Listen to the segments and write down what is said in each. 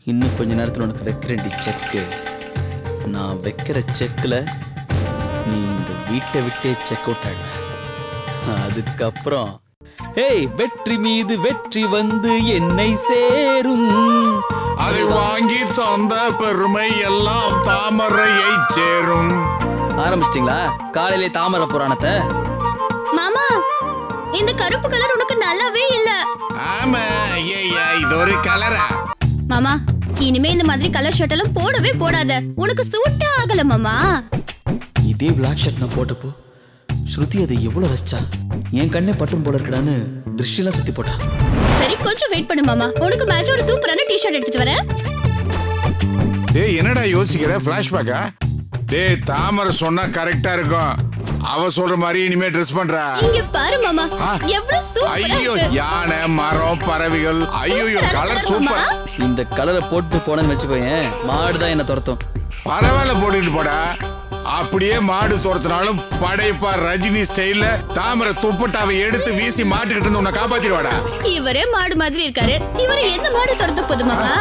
இன்னும் கொஞ்ச நேரத்தில் உனக்கு வைக்கிறேன்டி செக்கு நான் வைக்கிற செக்கில் நீ இந்த வீட்டை விட்டே செக் அவுட் ஆயிடுவ அதுக்கப்புறம் ஏய் வெற்றி மீது வெற்றி வந்து என்னை சேரும் அதை வாங்கி தந்த பெருமை எல்லாம் தாமரையை சேரும் ஆரம்பிச்சிட்டிங்களா காலையிலே தாமரை புராணத்தை மாமா இந்த கருப்பு கலர் உனக்கு நல்லாவே இல்ல ஆமா ஐயா இது ஒரு கலரா மாமா இனிமே இந்த மாதிரி கலர் ஷர்ட் எல்லாம் போடவே போடாத உனக்கு சூட்டே ஆகல மாமா இதே பிளாக் ஷர்ட் நான் போட்டப்போ ஸ்ருதி அதை எவ்வளோ ரசிச்சா என் கண்ணே பட்டும் போல இருக்கடான்னு திருஷ்டிலாம் சுத்தி போட்டா சரி கொஞ்சம் வெயிட் பண்ணு மாமா உனக்கு மேட்ச் ஒரு சூப்பரான டி ஷர்ட் எடுத்துட்டு வரேன் டேய் என்னடா யோசிக்கிற பிளாஷ்பேக்கா டேய் தாமரை சொன்னா கரெக்டா இருக்கும் அவ சொல்ற மாதிரி இனிமே ட்ரெஸ் பண்றா இங்க பாரு மாமா ஆ. எவ்வளவு சூப்பரா ஐயோ இருக்கு யானை மரம் பறவைகள் ஐயோ சூப்பரா கலர் இருக்கு சூப்பர் மாமா. இந்த கலரை போட்டு போனேன்னு வச்சுக்கோயேன் மாடு தான் என்ன துரத்தும் பரவாயில்ல போட்டுட்டு போடா அப்படியே மாடு துரத்தினாலும் படைப்பா ரஜினி ஸ்டைல்ல தாமரை துப்பட்டாவை எடுத்து வீசி மாட்டுக்கிட்டு இருந்து உன்னை காப்பாத்திடுவாடா இவரே மாடு மாதிரி இருக்காரு இவரை எந்த மாடு துரத்த போகுது மாமா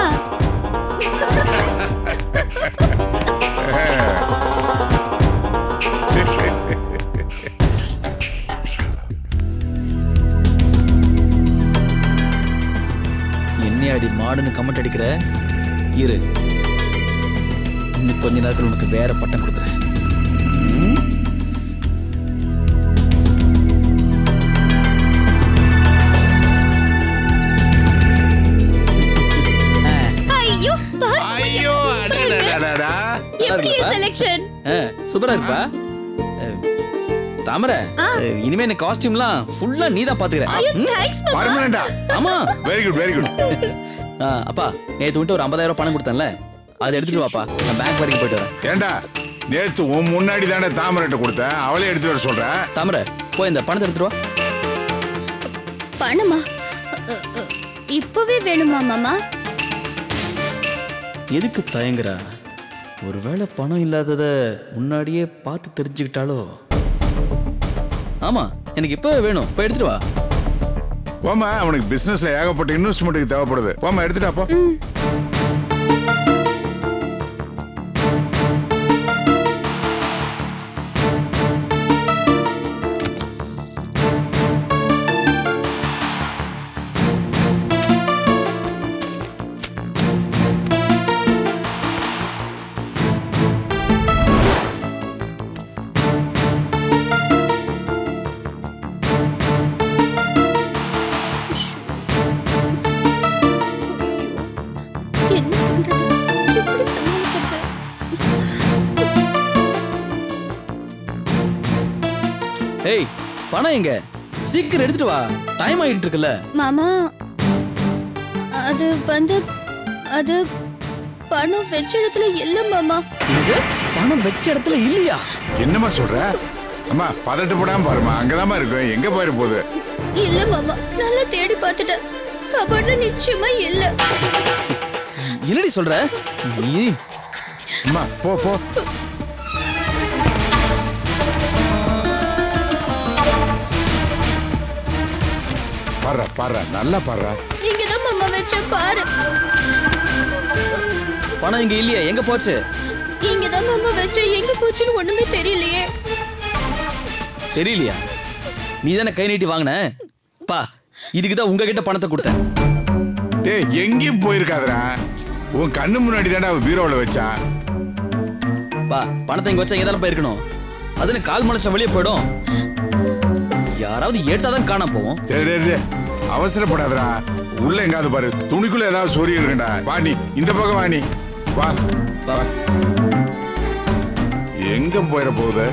என்னையாடி மாடுன்னு கமெண்ட் அடிக்கிற இரு இன்னும் கொஞ்ச நேரத்தில் உனக்கு வேற பட்டம் கொடுக்குறேன் ம்? ஐயோ பாரு ஐயோ அடடடடடா. எப்படி செலக்ஷன் ஆ, சூப்பரா இருப்பா அஹ், தாமரை அஹ், இனிமே இந்த காஸ்டியூம்லாம் ஃபுல்லா நீ தான் பாத்துக்கிற ஐயோ தேங்க்ஸ் மாமா பர்மனண்டா ஆமா வெரி குட் வெரி குட் ஆ, அப்பா நேத்து விட்டு ஒரு 50000 ரூபாய் பணம் கொடுத்தேன்ல அதை எடுத்துட்டு வாப்பா நான் பேங்க் வரைக்கும் போயிட்டு வரேன் ஏண்டா நேத்து உன் முன்னாடி தானே தாமரைட்ட கொடுத்தேன் அவளே எடுத்துட்டு வர சொல்ற தாமரை போய் இந்த பணத்தை எடுத்துட்டு வா பணமா அ, அ, இப்பவே வேணுமா மாமா எதுக்கு தயங்குறா ஒருவேளை பணம் இல்லாதத முன்னாடியே பார்த்து தெரிஞ்சுக்கிட்டாலோ ஆமா எனக்கு இப்போ வேணும் போய் எடுத்துட்டு வா போமா அவனுக்கு பிசினஸ்ல ஏகப்பட்ட இன்வெஸ்ட்மெண்ட்டுக்கு தேவைப்படுது போமா எடுத்துட்டு அப்போ என்ன பண்றது எப்படி சமாளிக்கிறது ஏய் பணம் எங்க சீக்கிரம் எடுத்துட்டு வா டைம் ஆயிட்டு இருக்குல்ல மாமா அது வந்து அது பணம் வச்ச இடத்துல இல்ல மாமா இது பணம் வச்ச இடத்துல இல்லையா என்னம்மா சொல்ற அம்மா பதட்டு போடாம பாருமா அங்கதாம்மா இருக்கும் எங்க போயிரு போகுது இல்ல மாமா நல்லா தேடி பார்த்துட்டேன் கபட்ல நிச்சயமா இல்ல என்னடி சொல்ற நீ அம்மா போ போ பாரு பாரு நல்லா பாரு இங்கதான் மாமா வச்சேன் பாரு பணம் இங்க இல்லையா எங்க போச்சு இங்கதான் மாமா வச்சேன் எங்க போச்சுன்னு ஒண்ணுமே தெரியலையே தெரியலையா நீ தானே கை நீட்டி வாங்கின பா இதுக்கு தான் உங்ககிட்ட பணத்தை கொடுத்தேன் டேய் எங்கேயும் போயிருக்காதடா உன் கண்ணு முன்னாடி தானே அவ பீரோல வச்சா பா பணத்தை இங்க வச்சா இங்க தானே போயிருக்கணும் அதுன்னு கால் மனுஷன் வெளியே போயிடும் யாராவது ஏட்டாதான் காணாம போவோம் டேய் டேய் டேய் அவசரப்படாதடா உள்ள எங்காவது பாரு துணிக்குள்ள ஏதாவது சொறி இருக்குடா வா நீ இந்த பக்கம் வா நீ வா வா எங்க போயிட போகுது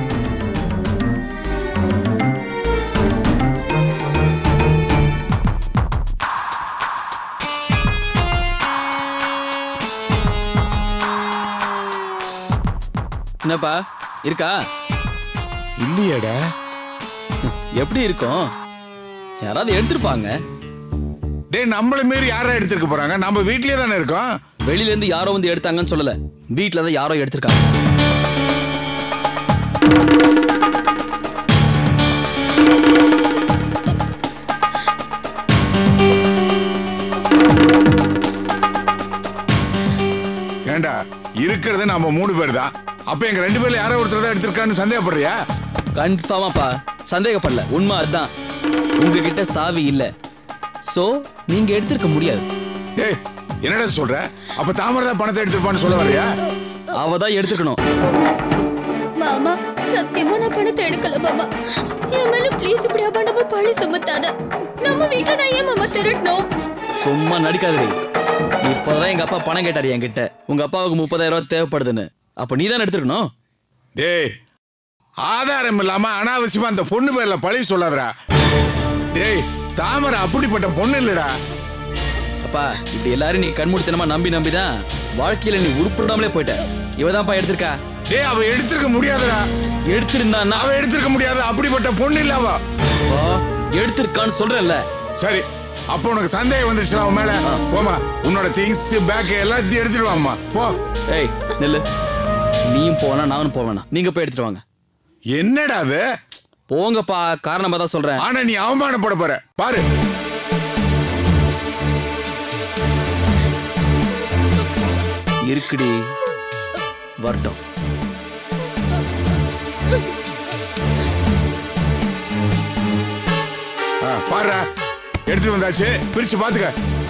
என்னப்பா இருக்கா இல்லையேடா எப்படி இருக்கும் யாராவது எடுத்திருப்பாங்க டேய் நம்மள மாரி யாரா எடுத்துக்க போறாங்க நம்ம வீட்லயே தானே இருக்கோம் வெளியில இருந்து யாரோ வந்து எடுத்தாங்கன்னு சொல்லல வீட்ல தான் யாரோ எடுத்திருக்காங்க எடுத்தது நம்ம மூணு பேர் தான் அப்ப எங்க ரெண்டு பேர்ல யாரோ ஒருத்தர் தான் எடுத்திருக்கான்னு சந்தேகப்படுறியா கன்ஃபார்மாப்பா சந்தேகப்படல உண்மை அதுதான் உங்ககிட்ட சாவி இல்ல சோ நீங்க எடுத்திருக்க முடியாது டேய் என்னடா சொல்ற அப்ப தாமரை தான் பணத்தை எடுத்திருப்பான்னு சொல்ல வரியா அவ தான் எடுத்துக்கணும் மாமா சத்தியமா நான் பணத்தை எடுக்கல மாமா என் மேல ப்ளீஸ் இப்படி அபாண்டமா பழி சுமத்தாத நம்ம வீட்டுல நான் ஏன் மாமா திருடணும் சும்மா நடிக்காதே இப்பதான் எங்க அப்பா பணம் கேட்டாரு என்கிட்ட உங்க அப்பாவுக்கு முப்பதாயிரம் ரூபாய் தேவைப்படுதுன்னு அப்ப நீ தான் எடுத்துக்கணும் டேய் ஆதாரம் இல்லாம அனாவசியமா அந்த பொண்ணு பேர்ல பழி சொல்லாதடா டேய் தாமரை அப்படிப்பட்ட பொண்ணு இல்லடா அப்பா இப்படி எல்லாரும் நீ கண்மூடித்தனமா நம்பி நம்பிதான் வாழ்க்கையில நீ உருப்பிடாமலே போயிட்ட இவதான்ப்பா எடுத்திருக்கா டேய் அவ எடுத்திருக்க முடியாதுடா எடுத்திருந்தான்னா அவ எடுத்திருக்க முடியாது அப்படிப்பட்ட பொண்ணு இல்ல அவ அப்பா, எடுத்திருக்கான்னு சொல்றேன்ல சரி அப்போ உனக்கு சந்தேகம் வந்துச்சுல அவன் மேல போமா உன்னோட திங்ஸ் பேக் எல்லாத்தையும் எடுத்துட்டு வாம்மா போ ஏய் நெல்லு நீயும் போனா நானும் போவேனா நீங்க போய் எடுத்துட்டு வாங்க என்னடா அது போங்கப்பா காரணமா தான் சொல்றேன் ஆனா நீ அவமானப்பட போற பாரு இருக்குடி வரட்டும் ஆ, பாருடா எடுத்துட்டு வந்தாச்சு பிரிச்சு பாத்துக்க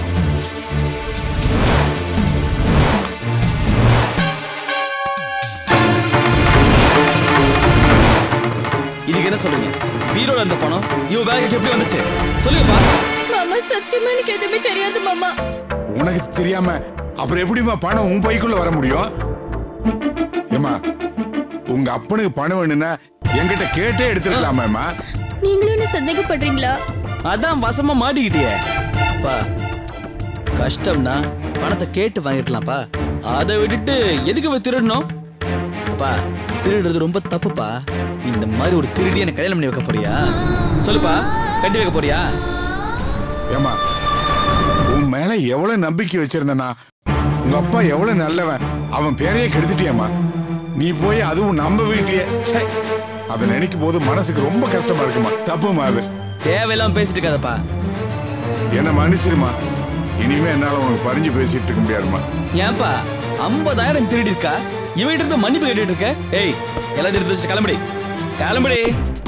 இதுக்கு என்ன சொல்றீங்க பீரோல இருந்த பணம் இவ பேக்கு எப்படி வந்துச்சு சொல்லுங்கப்பா மாமா சத்தியமா எனக்கு எதுவுமே தெரியாது மாமா உனக்கு தெரியாம அப்புறம் எப்படிம்மா பணம் உன் பைக்குள்ள வர முடியும் ஏமா உங்க அப்பனுக்கு பணம் வேணும்னா என்கிட்ட கேட்டே எடுத்துருக்கலாமேம்மா நீங்களும் என்ன சந்தேகப்படுறீங்களா அதான் வசமா மாட்டிக்கிட்டியே பா கஷ்டம்னா பணத்தை கேட்டு வாங்கிருக்கலாம்ப்பா அதை விட்டுட்டு எதுக்கு போய் திருடணும் அப்பா திருடுறது ரொம்ப தப்புப்பா இந்த மாதிரி ஒரு திருடி எனக்கு கல்யாணம் பண்ணி வைக்க போறியா சொல்லுப்பா கட்டி வைக்க போறியா ஏமா உன் மேல எவ்வளவு நம்பிக்கை வச்சிருந்தனா உங்க அப்பா எவ்வளவு நல்லவன் அவன் பேரையே கெடுத்துட்டியம்மா நீ போய் அதுவும் நம்ம வீட்லயே ச்சே அதை நினைக்கும் போது மனசுக்கு ரொம்ப கஷ்டமா இருக்குமா தப்புமா அது தேவையில்லாம பேசிட்டு இருக்காதப்பா என்ன மன்னிச்சிருமா இனிமே என்னால உனக்கு பறிஞ்சு பேசிட்டு இருக்க முடியாதுமா ஏன்பா ஐம்பதாயிரம் திருடி இருக்கா இவகிட்ட போய் மன்னிப்பு கேட்டுட்டு இருக்க ஏய் எல்லாத்தையும் எடுத்து வச்சுட்டு கிளம்புடி கிளம்புடி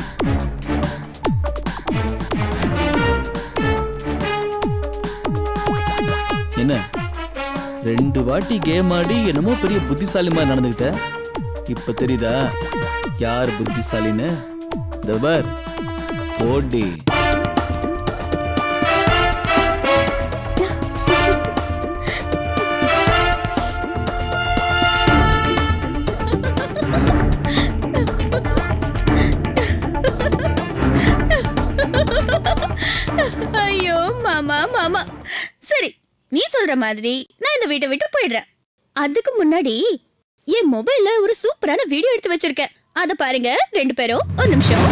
என்ன ரெண்டு வாட்டி கேம் ஆடி என்னமோ பெரிய புத்திசாலி மாதிரி நடந்துக்கிட்ட இப்ப தெரியுதா யார் புத்திசாலின்னு இந்த பார் போடி ஐயோ மாமா மாமா சரி நீ சொல்ற மாதிரி நான் இந்த வீட்டை விட்டு போயிடுறேன் அதுக்கு முன்னாடி என் மொபைல்ல ஒரு சூப்பரான வீடியோ எடுத்து வச்சிருக்கேன் அத பாருங்க ரெண்டு பேரும் ஒரு நிமிஷம்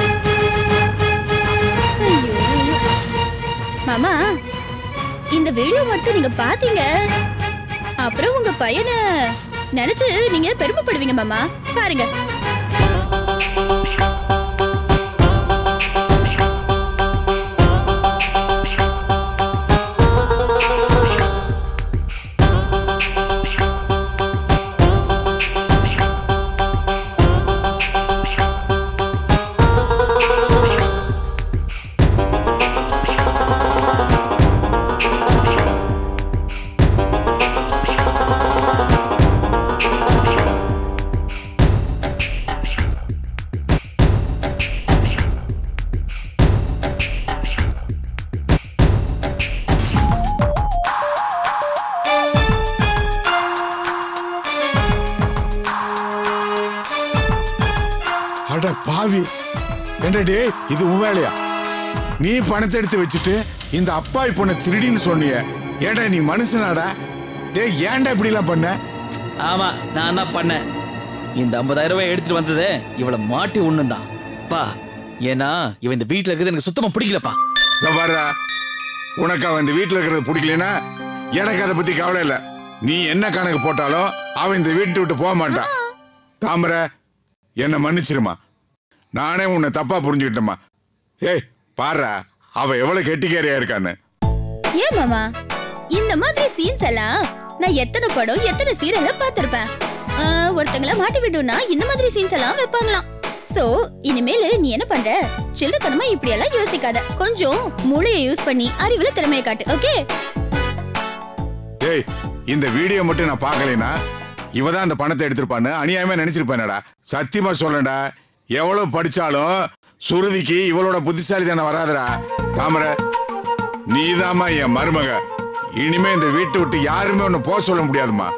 ஐயோ, ஐயோ. மாமா இந்த வீடியோ மட்டும் நீங்க பாத்தீங்க அப்புறம் உங்க பையனை நினைச்சு நீங்க பெருமைப்படுவீங்க மாமா பாருங்க அட பாவி என்ன டேய் இது உன் வேலையா நீ பணத்தை எடுத்து வச்சுட்டு இந்த அப்பாவி பொண்ணை திருடின்னு சொன்னிய ஏன்டா நீ மனுஷனாடா டேய் ஏன்டா இப்படி எல்லாம் பண்ண ஆமா நான் தான் பண்ணேன் இந்த 50000 ரூபாய் எடுத்துட்டு வந்ததே இவளை மாட்டி ஒண்ணும் தான் பா ஏன்னா இவன் இந்த வீட்ல இருக்கிறது எனக்கு சுத்தமா பிடிக்கலப்பா இந்த பாருடா உனக்கு அவன் இந்த வீட்டுல இருக்கிறது பிடிக்கலனா எனக்கு அதை பத்தி கவலை இல்ல நீ என்ன கணக்கு போட்டாலும் அவன் இந்த வீட்டை விட்டு போக மாட்டான் தாமரை என்ன மன்னிச்சிருமா நானே உன்னை தப்பா புரிஞ்சுக்கிட்டேம்மா ஏய் பாருடா அவ எவ்வளவு கெட்டிக்காரியா இருக்கான்னு ஏன் மாமா இந்த மாதிரி சீன்ஸ் எல்லாம் நான் எத்தனை படம் எத்தனை சீரியல்ல பார்த்திருப்பேன் ஆ, ஒருத்தங்கள மாட்டி விடுனா இந்த மாதிரி சீன்ஸ் எல்லாம் வைப்பாங்களாம் சோ இனிமேல் நீ என்ன பண்ற சில்லறத்தனமா இப்படி எல்லாம் யோசிக்காத கொஞ்சம் மூளையை யூஸ் பண்ணி அறிவுல திறமையை காட்டு ஓகே டேய் இந்த வீடியோ மட்டும் நான் பார்க்கலைன்னா இவ தான் அந்த பணத்தை எடுத்திருப்பான்னு அநியாயமா நினைச்சிருப்பானடா சத்தியமா சொல்லண்டா எவ்வளவு படிச்சாலும் சுருதிக்கு இவளோட புத்திசாலித்தனம் வராதுடா தாமரை நீதாம்மா என் மருமக இனிமே இந்த வீட்டை விட்டு யாருமே உன்னை போக சொல்ல முடியாதும்மா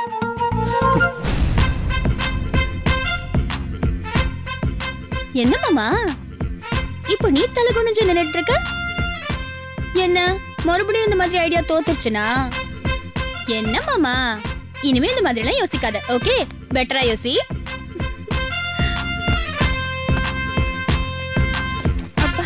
என்ன மாமா இப்போ நீ தலை குனிஞ்சு நின்னுட்டு இருக்க என்ன மறுபடியும் இந்த மாதிரி ஐடியா தோத்துருச்சுனா என்ன மாமா இனிமே இந்த மாதிரி எல்லாம் யோசிக்காத ஓகே பெட்டரா யோசி அப்பா.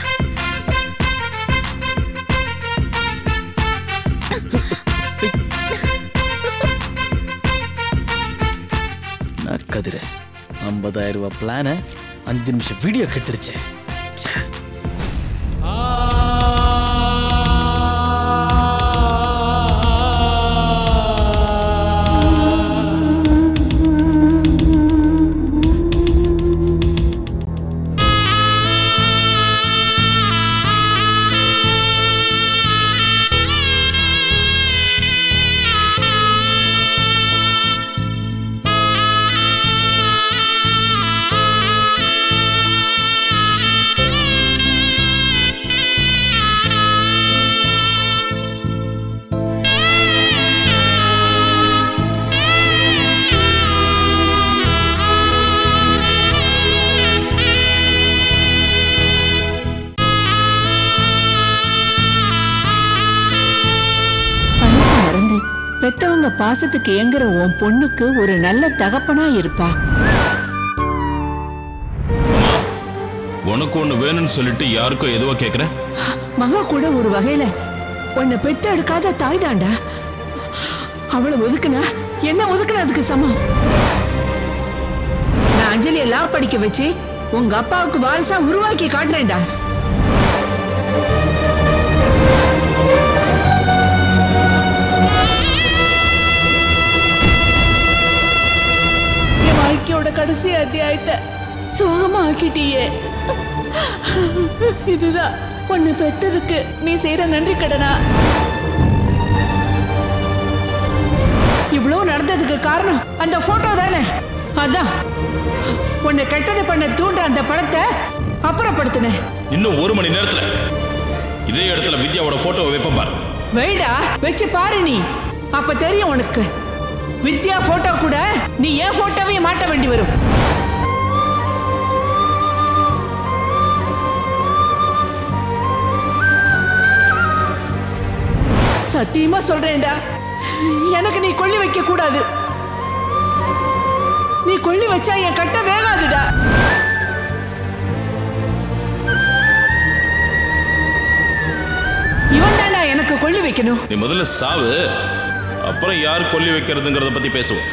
நான் கதிர ஐம்பதாயிரம் ரூபாய் பிளானை அஞ்சு நிமிஷம் வீடியோ கெடுத்துருச்சு பழசு மறந்து பெத்தவங்க பாசத்துக்கு ஏங்குற உன் பொண்ணுக்கு ஒரு நல்ல தகப்பனா இருப்பா உனக்கு ஒண்ணு வேணும்னு சொல்லிட்டு யாருக்கும் எதுவோ கேக்குற மகா கூட ஒரு வகையில உன்னை பெத்து எடுக்காத தாய் தாண்டா அவளை ஒதுக்குனா என்ன ஒதுக்குனதுக்கு சமம் நான் அஞ்சலியை லா படிக்க வச்சு உங்க அப்பாவுக்கு வாரிசா உருவாக்கி காட்டுறேன்டா என் வாழ்க்கையோட கடைசி அத்தியாயத்தை சோகமா ஆக்கிட்டியே இதுதான் உன்னை பெத்ததுக்கு நீ செய்யற நன்றி கடனா இவ்வளவு நடந்ததுக்கு காரணம் அந்த போட்டோ தானே அதான் உன்னை கெட்டது பண்ண தூண்ட அந்த படத்தை அப்புறப்படுத்தினேன் இன்னும் ஒரு மணி நேரத்துல இதே இடத்துல வித்யாவோட போட்டோவை வைப்பேன் பாரு வைடா வச்சு பாரு நீ அப்ப தெரியும் உனக்கு வித்யா போட்டோ கூட நீ ஏன் போட்டோவையும் மாட்ட வேண்டி வரும் சத்தியமா சொல்றேன்டா எனக்கு நீ கொள்ளி வைக்க கூடாது நீ கொள்ளி வச்சா என் கட்ட வேகாதுடா இவன் தானே எனக்கு கொள்ளி வைக்கணும் நீ முதல்ல சாவு அப்புறம் யார் கொல்லி வைக்கிறதுங்கிறத பத்தி பேசுவோம்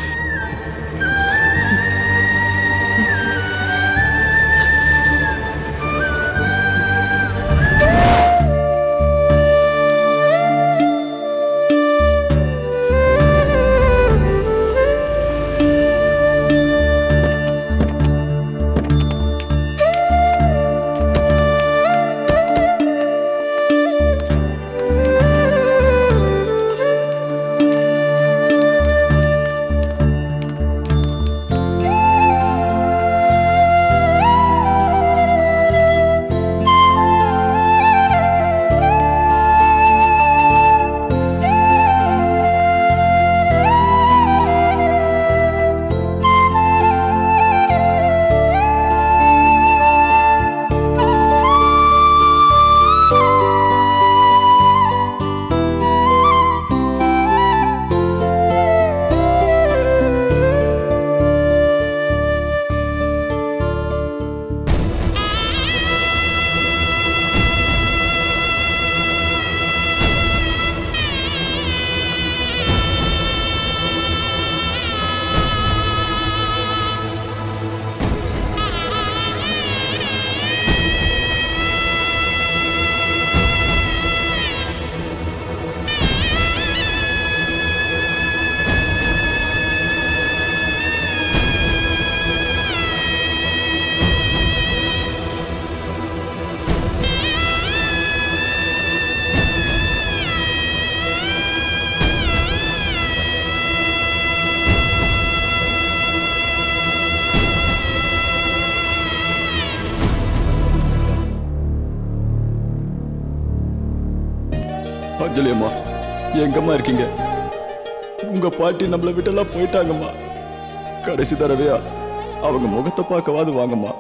அஞ்சலி அம்மா எங்கம்மா இருக்கீங்க உங்க பாட்டி நம்மளை விட்டெல்லாம் போயிட்டாங்கம்மா கடைசி தடவையா அவங்க முகத்தை பார்க்கவாது வாங்கம்மா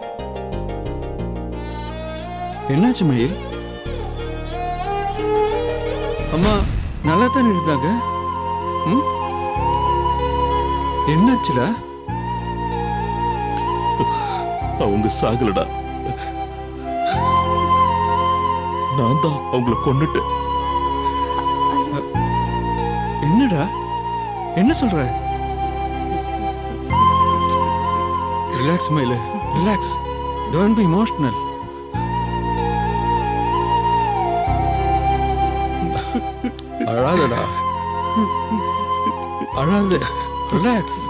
என்னாச்சு மயில் அம்மா நல்லா தானே இருந்தாங்க ம்? என்னாச்சுடா அவங்க சாகலடா நான் தான் அவங்கள கொன்னுட்டேன் என்னடா என்ன சொல்ற ரிலாக்ஸ் மயிலு ரிலாக்ஸ் டோன்ட் பி இமோஷனல் அழாதடா அழாத ரிலாக்ஸ்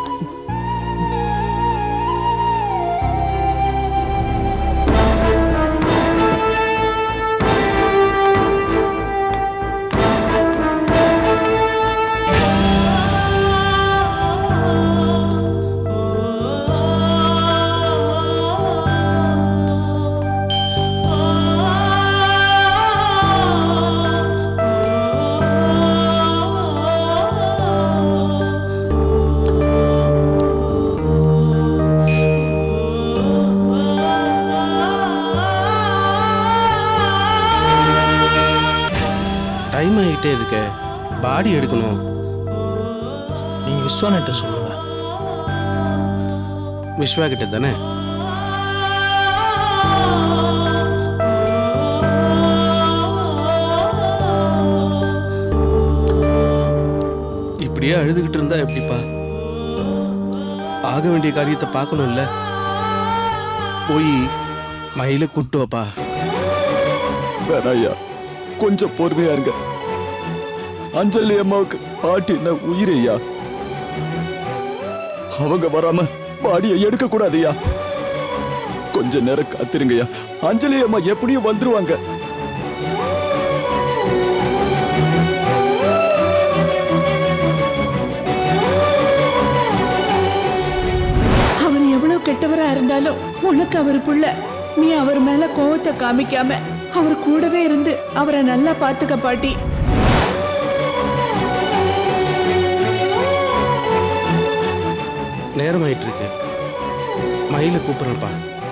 டைம் ஆகிட்டே இருக்க பாடி எடுக்கணும் நீங்க விஸ்வானிட்ட சொல்லுங்க விஸ்வா கிட்ட தானே இப்படியே அழுதுகிட்டு இருந்தா எப்படிப்பா ஆக வேண்டிய காரியத்தை பார்க்கணும்ல போய் மயில கூட்டு வாப்பா வேணாம் ஐயா கொஞ்சம் பொறுமையா இருங்க அஞ்சலி அம்மாவுக்கு பாட்டின்னா உயிர் ஐயா அவங்க வராம பாடியை எடுக்க கூடாதுயா கொஞ்ச நேரம் காத்திருங்கய்யா அஞ்சலி அம்மா எப்படியும் வந்துருவாங்க அவர் எவ்வளவு கெட்டவரா இருந்தாலும் உனக்கு அவர் புள்ள நீ அவர் மேல கோவத்தை காமிக்காம அவர் கூடவே இருந்து அவரை நல்லா பாத்துக்க பாட்டி நேரம் ஆயிட்டு இருக்கு மயில கூப்பிடுறேன்ப்பா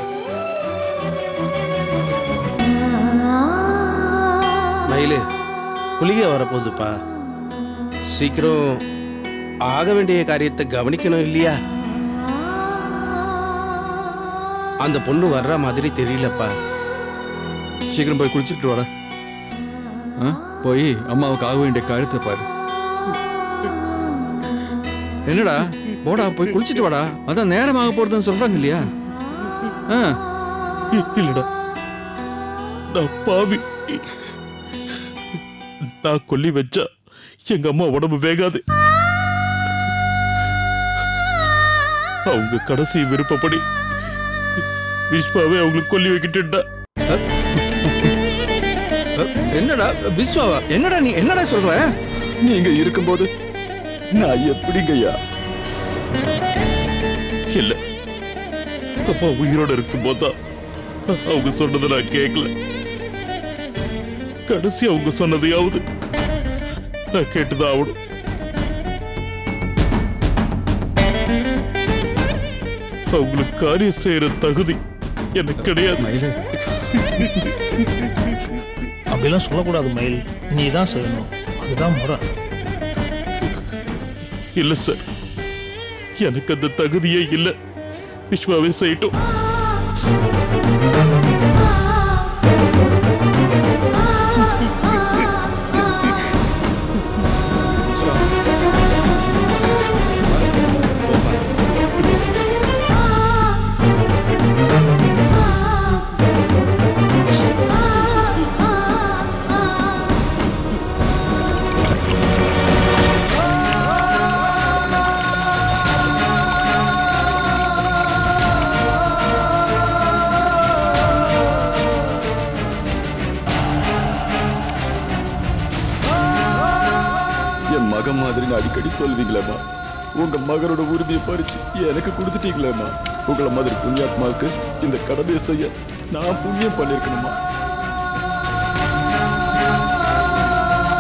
மயிலு குளிகை வரப்போகுதுப்பா சீக்கிரம் ஆக வேண்டிய காரியத்தை கவனிக்கணும் இல்லையா அந்த பொண்ணு வர்ற மாதிரி தெரியலப்பா சீக்கிரம் போய் குளிச்சுட்டு வாடா ஆ? போய் அம்மாவுக்கு ஆக வேண்டிய காரியத்தை பாரு என்னடா போடா போய் குளிச்சுட்டு வாடா அதான் நேரமாக போறதுன்னு சொல்றாங்க இல்லையா ஆ இ- இல்லடா நான் பாவி நான் கொல்லி வச்சா எங்க அம்மா உடம்பு வேகாது அவங்க கடைசி விருப்பப்படி விஸ்வாவே அவங்களுக்கு கொல்லி வைக்கிட்டுடா என்னடா விஸ்வாவா என்னடா நீ என்னடா சொல்ற நீங்க இருக்கும்போது நான் எப்படிங்கய்யா இல்ல அம்மா உயிரோட இருக்கும்போது தான் அவங்க சொன்னதை நான் கேட்கல கடைசி அவங்க சொன்னதையாவது நான் கேட்டுதான் ஆகணும் அவங்களுக்கு காரியம் செய்யற தகுதி எனக்கு கிடையாது மயிலு அப்படிலாம் சொல்லக்கூடாது மயில் நீ தான் செய்யணும் அதுதான் முறை இல்ல சார் எனக்கு அந்த தகுதியே இல்ல விஸ்வாவே செய்யட்டும் என் மகன் மாதிரின்னு அடிக்கடி சொல்வீங்களேம்மா உங்க மகனோட உரிமையை பறிச்சு எனக்கு கொடுத்துட்டீங்களேம்மா உங்களை மாதிரி புண்ணியாத்மாவுக்கு இந்த கடமையை செய்ய நான் புண்ணியம் பண்ணிருக்கணுமா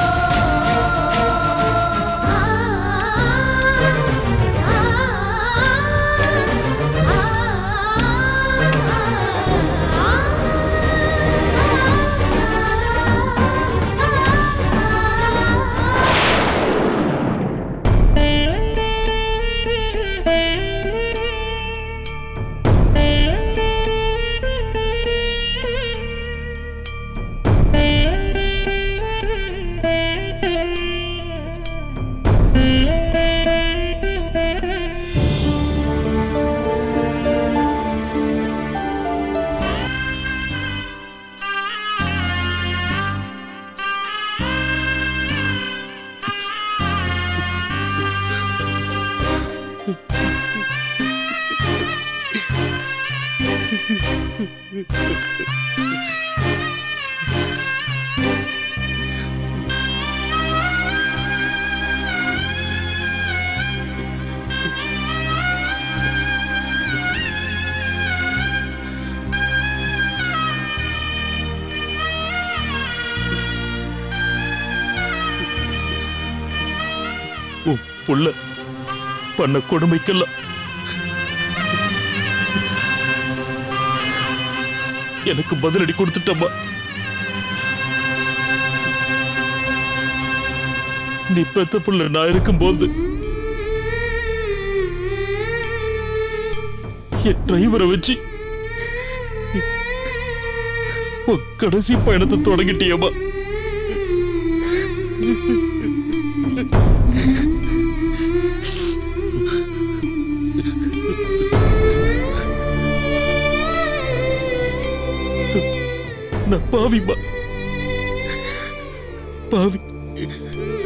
உன் புள்ள பண்ண கொடுமைக்கெல்லாம் எனக்கு பதிலடி கொடுத்துட்டம்மா நீ பெத்த புள்ள நான் இருக்கும்போது என் டிரைவரை வச்சு உன் கடைசி பயணத்தை தொடங்கிட்டியம்மா நான் பாவிமா பாவி